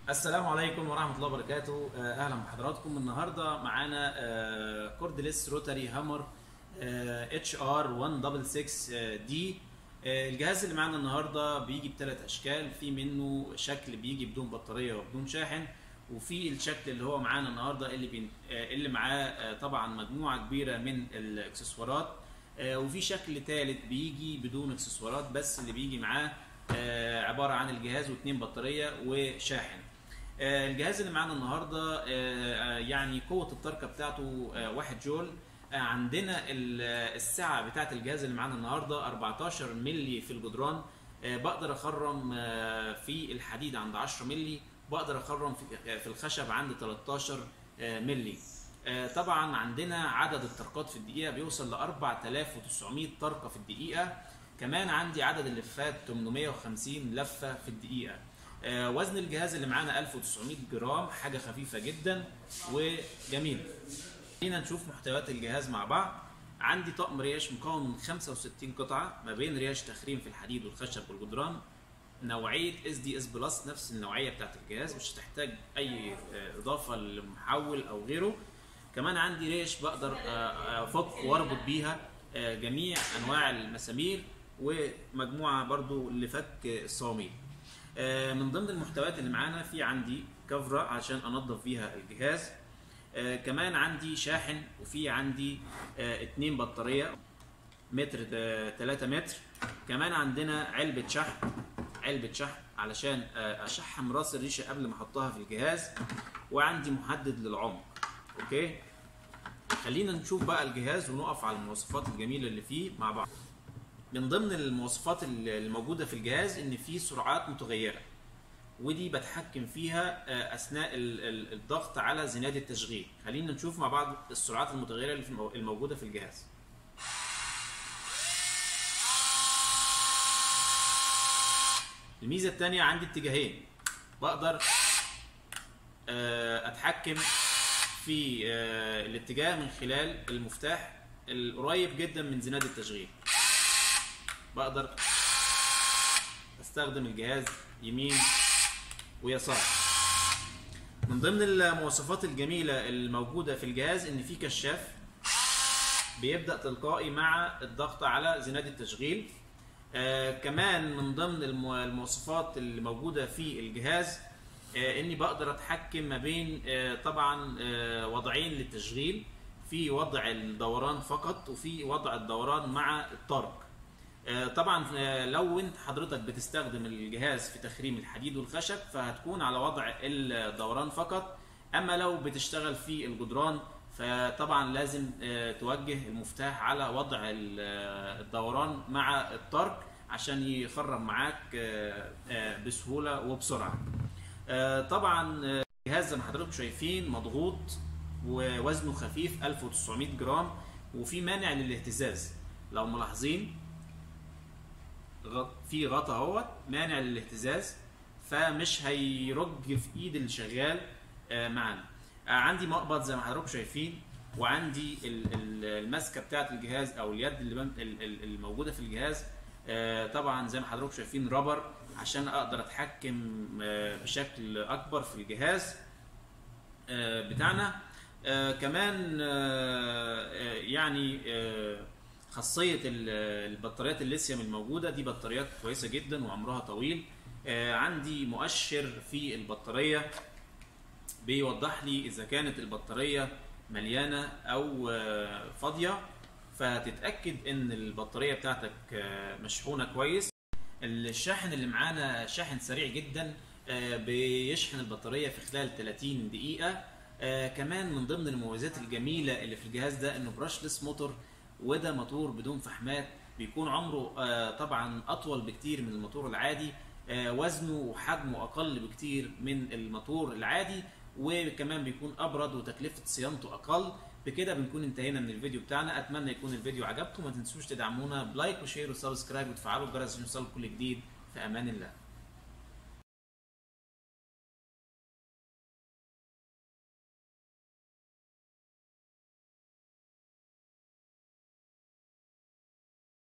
السلام عليكم ورحمة الله وبركاته آه، أهلا بحضراتكم النهاردة معانا آه، كوردلس روتاري هامر اتش ار 166 دي الجهاز اللي معانا النهارده بيجي بثلاث اشكال في منه شكل بيجي بدون بطاريه وبدون شاحن وفي الشكل اللي هو معانا النهارده اللي بين آه، اللي معاه آه، طبعا مجموعه كبيره من الاكسسوارات آه، وفي شكل ثالث بيجي بدون اكسسوارات بس اللي بيجي معاه آه، عباره عن الجهاز واثنين بطاريه وشاحن آه، الجهاز اللي معانا النهارده آه، آه، يعني قوه التركه بتاعته آه، 1 جول آه، عندنا ال- آه، السعه بتاعه الجهاز اللي معانا النهارده 14 مللي في الجدران آه، بقدر اخرم آه، في الحديد عند 10 مللي بقدر اخرم في آه، في الخشب عند 13 آه، مللي آه، طبعا عندنا عدد الطرقات في الدقيقه بيوصل ل 4900 طرقه في الدقيقه كمان عندي عدد اللفات 850 لفه في الدقيقه آه، وزن الجهاز اللي معانا 1900 جرام حاجه خفيفه جدا وجميله خلينا نشوف محتويات الجهاز مع بعض عندي طقم رياش مكون من 65 قطعه ما بين رياش تخريم في الحديد والخشب والجدران نوعيه اس دي اس بلس نفس النوعيه بتاعت الجهاز مش هتحتاج اي آه، اضافه لمحول او غيره كمان عندي ريش بقدر آه، افك واربط بيها آه، جميع انواع المسامير ومجموعه برضو لفك الصواميل آه، من ضمن المحتويات اللي معانا في عندي كفرة عشان انظف بيها الجهاز آه، كمان عندي شاحن وفي عندي آه، اتنين بطارية متر 3 متر كمان عندنا علبة شحن علبة شحن علشان آه، اشحم راس الريشة قبل ما احطها في الجهاز وعندي محدد للعمق اوكي خلينا نشوف بقى الجهاز ونقف على المواصفات الجميلة اللي فيه مع بعض من ضمن المواصفات الموجودة في الجهاز ان فيه سرعات متغيرة ودي بتحكم فيها آه، اثناء ال- ال- الضغط على زناد التشغيل خلينا نشوف مع بعض السرعات المتغيرة اللي في المو- الموجودة في الجهاز الميزة التانية عندي اتجاهين بقدر آه، اتحكم في آه، الاتجاه من خلال المفتاح القريب جدا من زناد التشغيل بقدر استخدم الجهاز يمين ويسار من ضمن المواصفات الجميلة الموجودة في الجهاز ان في كشاف بيبدأ تلقائي مع الضغط على زناد التشغيل آه كمان من ضمن المو- المواصفات اللي موجودة في الجهاز آه اني بقدر اتحكم ما بين آه طبعا آه وضعين للتشغيل في وضع الدوران فقط وفي وضع الدوران مع الطرق آه، طبعا آه، لو انت حضرتك بتستخدم الجهاز في تخريم الحديد والخشب فهتكون على وضع الدوران فقط اما لو بتشتغل في الجدران فطبعا لازم آه، توجه المفتاح على وضع ال- آه، الدوران مع الطرق عشان يخرم معاك آه، آه، بسهوله وبسرعه آه، طبعا آه، الجهاز زي ما حضراتكم شايفين مضغوط ووزنه خفيف 1900 جرام وفي مانع للاهتزاز لو ملاحظين غ- في غطا اهوت مانع للاهتزاز فمش هيرج في ايد اللي شغال آه، معانا آه، عندي مقبض زي ما حضراتكم شايفين وعندي ال- ال- الماسكه بتاعه الجهاز او اليد اللي بم- ال- ال- الموجوده في الجهاز آه، طبعا زي ما حضراتكم شايفين رابر عشان اقدر اتحكم آه، بشكل اكبر في الجهاز آه، بتاعنا آه، كمان آه، آه، يعني آه، خاصية ال- البطاريات الليثيوم الموجودة دي بطاريات كويسة جدا وعمرها طويل آه، عندي مؤشر في البطارية بيوضح لي إذا كانت البطارية مليانة أو آه، فاضية فتتأكد إن البطارية بتاعتك آه، مشحونة كويس الشاحن اللي معانا شاحن سريع جدا آه، بيشحن البطارية في خلال 30 دقيقة آه، كمان من ضمن المميزات الجميلة اللي في الجهاز ده انه براشلس موتور وده موتور بدون فحمات بيكون عمره آه، طبعا اطول بكتير من الموتور العادي آه، وزنه وحجمه اقل بكتير من الموتور العادي وكمان بيكون ابرد وتكلفة صيانته اقل بكده بنكون انتهينا من الفيديو بتاعنا اتمنى يكون الفيديو عجبكم ما تنسوش تدعمونا بلايك وشير وسبسكرايب وتفعلوا الجرس عشان يوصلكم كل جديد في امان الله